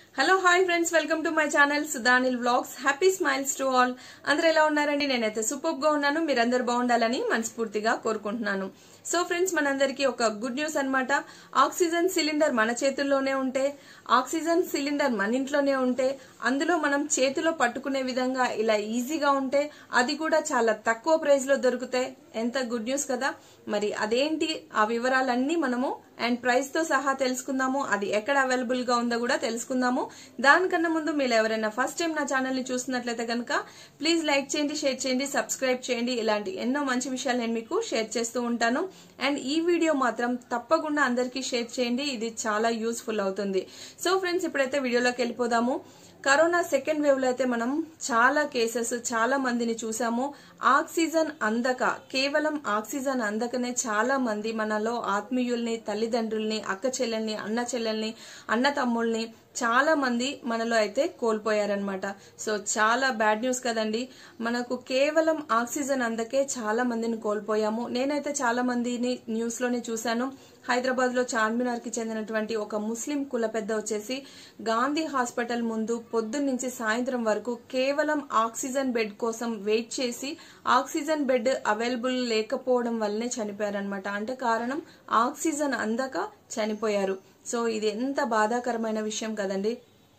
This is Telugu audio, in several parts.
hello hi friends welcome to my channel Sudhanil vlogs happy smiles to all అందరూ ఎలా ఉన్నారండి నేనైతే సూపర్ గా ఉన్నాను మీరందరూ బాగుండాలని మనస్ఫూర్తిగా కోరుకుంటున్నాను సో ఫ్రెండ్స్ మనందరికీ ఒక గుడ్ న్యూస్ అన్నమాట ఆక్సిజన్ సిలిండర్ మన చేతుల్లోనే ఉంటే ఆక్సిజన్ సిలిండర్ మన ఇంట్లోనే ఉంటే అందులో మనం చేతిలో పట్టుకునే విధంగా ఇలా ఈజీగా ఉంటే అది కూడా చాలా తక్కువ ప్రైస్ లో దొరుకుతాయి ఎంత గుడ్ న్యూస్ కదా మరి అదేంటి ఆ వివరాలన్నీ మనము అండ్ ప్రైస్ తో సహా తెలుసుకుందాము అది ఎక్కడ అవైలబుల్ గా ఉందో కూడా తెలుసుకుందాము దానికన్నా ముందు మీరు ఎవరైనా ఫస్ట్ టైం నా ఛానల్ ని చూస్తున్నట్లయితే కనుక ప్లీజ్ లైక్ చేయండి షేర్ చేయండి సబ్స్క్రైబ్ చేయండి ఇలాంటి ఎన్నో మంచి విషయాలు నేను మీకు షేర్ చేస్తూ ఉంటాను అండ్ ఈ వీడియో మాత్రం తప్పకుండా అందరికీ షేర్ చేయండి ఇది చాలా యూస్ఫుల్ అవుతుంది సో ఫ్రెండ్స్ ఇప్పుడైతే వీడియోలోకి వెళ్ళిపోదాము కరోనా సెకండ్ వేవ్ లో అయితే మనం చాలా కేసెస్ చాలా మందిని చూసాము ఆక్సిజన్ అందక కేవలం ఆక్సిజన్ అందకనే చాలా మంది మనలో ఆత్మీయుల్ని తల్లిదండ్రుల్ని అక్క చెల్లెల్ని అన్న చెల్లెల్ని అన్న తమ్ముల్ని చాలా మంది మనలో అయితే కోల్పోయారనమాట సో చాలా బ్యాడ్ న్యూస్ కదండి మనకు కేవలం ఆక్సిజన్ అందకే చాలా మందిని కోల్పోయాము నేనైతే చాలా మందిని న్యూస్ లోనే చూశాను హైదరాబాద్ లో చార్మినార్ కి చెందినటువంటి ఒక ముస్లిం కుల పెద్ద వచ్చేసి గాంధీ హాస్పిటల్ ముందు పొద్దున్న నుంచి సాయంత్రం వరకు కేవలం ఆక్సిజన్ బెడ్ కోసం వెయిట్ చేసి ఆక్సిజన్ బెడ్ అవైలబుల్ లేకపోవడం వల్లనే చనిపోయారనమాట అంటే కారణం ఆక్సిజన్ అందక చనిపోయారు సో ఇది ఎంత బాధాకరమైన విషయం కదండి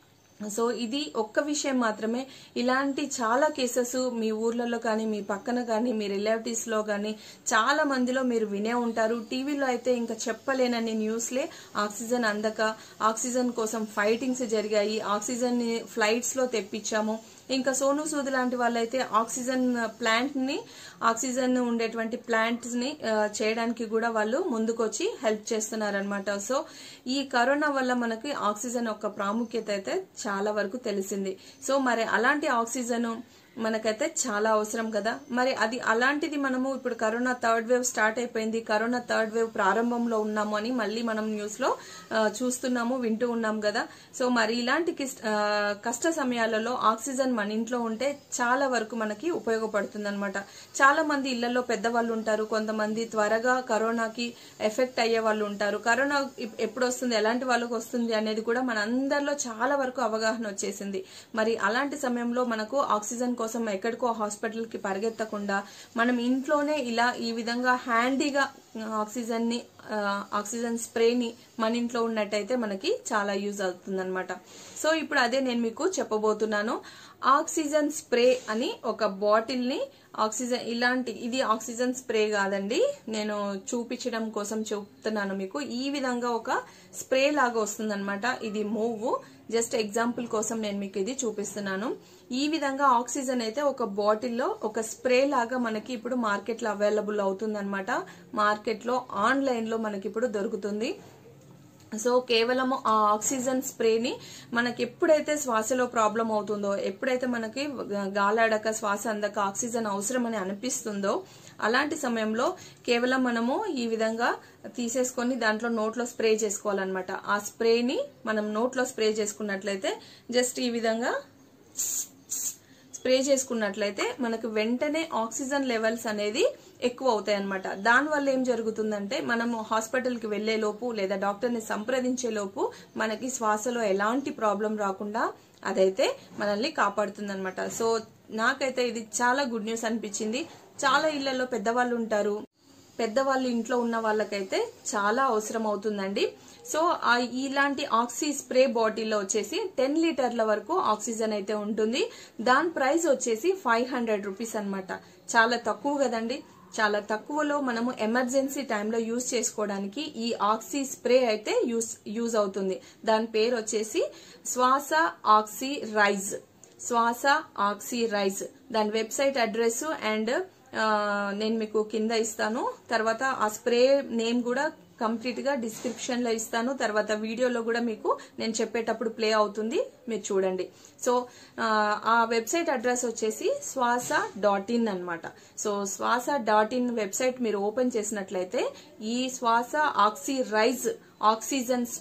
సో ఇది ఒక్క విషయం మాత్రమే ఇలాంటి చాలా కేసెస్ మీ ఊర్లలో కానీ మీ పక్కన కానీ మీ రిలేటివ్స్ లో కానీ చాలా మందిలో మీరు వినే ఉంటారు టీవీలో అయితే ఇంకా చెప్పలేనని న్యూస్లే ఆక్సిజన్ అందక ఆక్సిజన్ కోసం ఫైటింగ్స్ జరిగాయి ఆక్సిజన్ ని ఫ్లైట్స్ లో తెప్పించాము ఇంకా సోను సూద్ లాంటి వాళ్ళైతే ఆక్సిజన్ ప్లాంట్ ని ఆక్సిజన్ ఉండేటువంటి ప్లాంట్స్ ని చేయడానికి కూడా వాళ్ళు ముందుకొచ్చి హెల్ప్ చేస్తున్నారనమాట సో ఈ కరోనా వల్ల మనకి ఆక్సిజన్ యొక్క ప్రాముఖ్యత అయితే చాలా వరకు తెలిసింది సో మరి అలాంటి ఆక్సిజన్ మనకైతే చాలా అవసరం కదా మరి అది అలాంటిది మనము ఇప్పుడు కరోనా థర్డ్ వేవ్ స్టార్ట్ అయిపోయింది కరోనా థర్డ్ వేవ్ ప్రారంభంలో ఉన్నాము అని మళ్ళీ మనం న్యూస్ లో చూస్తున్నాము వింటూ ఉన్నాం కదా సో మరి ఇలాంటి కష్ట సమయాలలో ఆక్సిజన్ మన ఇంట్లో ఉంటే చాలా వరకు మనకి ఉపయోగపడుతుంది అనమాట చాలా మంది ఇళ్లలో పెద్దవాళ్ళు ఉంటారు కొంతమంది త్వరగా కరోనాకి ఎఫెక్ట్ అయ్యే వాళ్ళు ఉంటారు కరోనా ఎప్పుడు వస్తుంది ఎలాంటి వాళ్ళకి వస్తుంది అనేది కూడా మన అందరిలో చాలా వరకు అవగాహన వచ్చేసింది మరి అలాంటి సమయంలో మనకు ఆక్సిజన్ కోసం ఎక్కడికో హాస్పిటల్ కి పరిగెత్తకుండా మనం ఇంట్లోనే ఇలా ఈ విధంగా హ్యాండీగా ఆక్సిజన్ ని ఆక్సిజన్ స్ప్రేని మన ఇంట్లో ఉన్నట్టయితే మనకి చాలా యూజ్ అవుతుంది అనమాట సో ఇప్పుడు అదే నేను మీకు చెప్పబోతున్నాను ఆక్సిజన్ స్ప్రే అని ఒక బాటిల్ ని ఆక్సిజన్ ఇలాంటి ఇది ఆక్సిజన్ స్ప్రే కాదండి నేను చూపించడం కోసం చెప్తున్నాను మీకు ఈ విధంగా ఒక స్ప్రే లాగా వస్తుందన్నమాట ఇది మూవ్ జస్ట్ ఎగ్జాంపుల్ కోసం నేను మీకు ఇది చూపిస్తున్నాను ఈ విధంగా ఆక్సిజన్ అయితే ఒక బాటిల్లో ఒక స్ప్రే లాగా మనకి ఇప్పుడు మార్కెట్ లో అవైలబుల్ అవుతుంది అనమాట మార్కెట్ లో ఆన్లైన్ లో మనకి ఇప్పుడు దొరుకుతుంది సో కేవలం ఆ ఆక్సిజన్ స్ప్రేని మనకి ఎప్పుడైతే శ్వాసలో ప్రాబ్లం అవుతుందో ఎప్పుడైతే మనకి గాలాడక శ్వాస అందక ఆక్సిజన్ అవసరం అని అనిపిస్తుందో అలాంటి సమయంలో కేవలం మనము ఈ విధంగా తీసేసుకొని దాంట్లో నోట్లో స్ప్రే చేసుకోవాలన్నమాట ఆ స్ప్రేని మనం నోట్లో స్ప్రే చేసుకున్నట్లయితే జస్ట్ ఈ విధంగా స్ప్రే చేసుకున్నట్లయితే మనకు వెంటనే ఆక్సిజన్ లెవెల్స్ అనేది ఎక్కువ అవుతాయి అనమాట దానివల్ల ఏం జరుగుతుందంటే మనము హాస్పిటల్ కి వెళ్లే లోపు లేదా డాక్టర్ ని సంప్రదించే లోపు మనకి శ్వాసలో ఎలాంటి ప్రాబ్లం రాకుండా అదైతే మనల్ని కాపాడుతుంది అనమాట సో నాకైతే ఇది చాలా గుడ్ న్యూస్ అనిపించింది చాలా ఇళ్లలో పెద్దవాళ్ళు ఉంటారు పెద్దవాళ్ళు ఇంట్లో ఉన్న వాళ్ళకైతే చాలా అవసరం అవుతుందండి సో ఇలాంటి ఆక్సీ స్ప్రే బాటిల్లో వచ్చేసి టెన్ లీటర్ల వరకు ఆక్సిజన్ అయితే ఉంటుంది దాని ప్రైస్ వచ్చేసి ఫైవ్ హండ్రెడ్ రూపీస్ అనమాట చాలా తక్కువ కదండి చాలా తక్కువలో మనము ఎమర్జెన్సీ టైంలో యూజ్ చేసుకోవడానికి ఈ ఆక్సీ స్ప్రే అయితే యూస్ యూజ్ అవుతుంది దాని పేరు వచ్చేసి Swasa oxy rise Swasa oxy rise దాని వెబ్సైట్ అడ్రస్ అండ్ నేను మీకు కింద ఇస్తాను తర్వాత ఆ స్ప్రే నేమ్ కూడా కంప్లీట్ గా డిస్క్రిప్షన్ లో ఇస్తాను తర్వాత వీడియోలో కూడా మీకు నేను చెప్పేటప్పుడు ప్లే అవుతుంది మీరు చూడండి సో ఆ వెబ్సైట్ అడ్రస్ వచ్చేసి శ్వాస డాట్ ఇన్ అనమాట so Swasa dot in website మీరు ఓపెన్ చేసినట్లయితే ఈ శ్వాస ఆక్సీ రైజ్ ఆక్సిజన్ స్ప్రే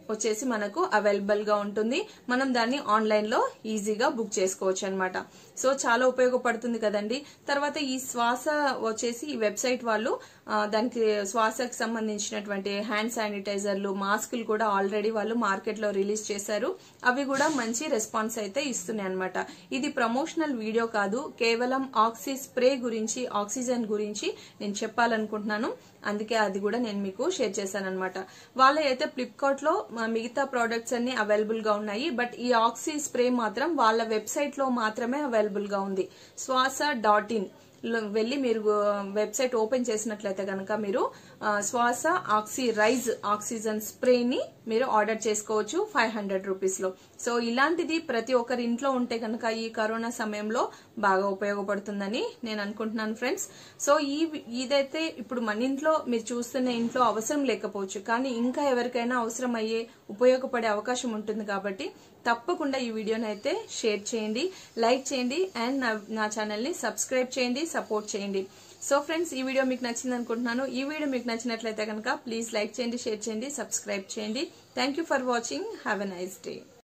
వచ్చేసి మనకు అవైలబుల్ గా ఉంటుంది మనం దాన్ని ఆన్లైన్ లో ఈజీగా బుక్ చేసుకోవచ్చు అనమాట సో చాలా ఉపయోగపడుతుంది కదండి తర్వాత ఈ శ్వాస వచ్చేసి ఈ వెబ్సైట్ వాళ్ళు ఆ, దానికి శ్వాసకు సంబంధించినటువంటి హ్యాండ్ శానిటైజర్లు మాస్కులు కూడా ఆల్రెడీ వాళ్ళు మార్కెట్ లో రిలీజ్ చేశారు అవి కూడా మంచి రెస్పాన్స్ అయితే ఇస్తున్నాయి అనమాట ఇది ప్రమోషనల్ వీడియో కాదు కేవలం ఆక్సీ స్ప్రే గురించి ఆక్సిజన్ గురించి నేను చెప్పాలనుకుంటున్నాను అందుకే అది కూడా నేను మీకు షేర్ చేశాను అనమాట వాళ్ళ అయితే ఫ్లిప్కార్ట్ లో మ- మిగతా ప్రోడక్ట్స్ అన్ని అవైలబుల్ గా ఉన్నాయి బట్ ఈ ఆక్సీ స్ప్రే మాత్రం వాళ్ళ వెబ్సైట్ లో మాత్రమే అవైలబుల్ గా ఉంది శ్వాస డాట్ ఇన్ వెళ్ళి మీరు వెబ్సైట్ ఓపెన్ చేసినట్లయితే కనుక మీరు ఆ, శ్వాస ఆక్సి రైజ్ ఆక్సిజన్ స్ప్రేని మీరు ఆర్డర్ చేసుకోవచ్చు ఫైవ్ హండ్రెడ్ రూపీస్ లో సో ఇలాంటిది ప్రతి ఒక్కరి ఇంట్లో ఉంటే కనుక ఈ కరోనా సమయంలో బాగా ఉపయోగపడుతుందని నేను అనుకుంటున్నాను ఫ్రెండ్స్ సో ఈ ఇదైతే ఇప్పుడు మన ఇంట్లో మీరు చూస్తున్న ఇంట్లో అవసరం లేకపోవచ్చు కానీ ఇంకా ఎవరికైనా అవసరం అయ్యే ఉపయోగపడే అవకాశం ఉంటుంది కాబట్టి తప్పకుండా ఈ వీడియోని అయితే షేర్ చేయండి లైక్ చేయండి అండ్ నా నా ఛానల్ని సబ్స్క్రైబ్ చేయండి సపోర్ట్ చేయండి సో ఫ్రెండ్స్ ఈ వీడియో మీకు నచ్చింది అనుకుంటున్నాను ఈ వీడియో మీకు నచ్చినట్లయితే కనుక ప్లీజ్ లైక్ చేయండి షేర్ చేయండి సబ్స్క్రైబ్ చేయండి thank you for watching have a nice day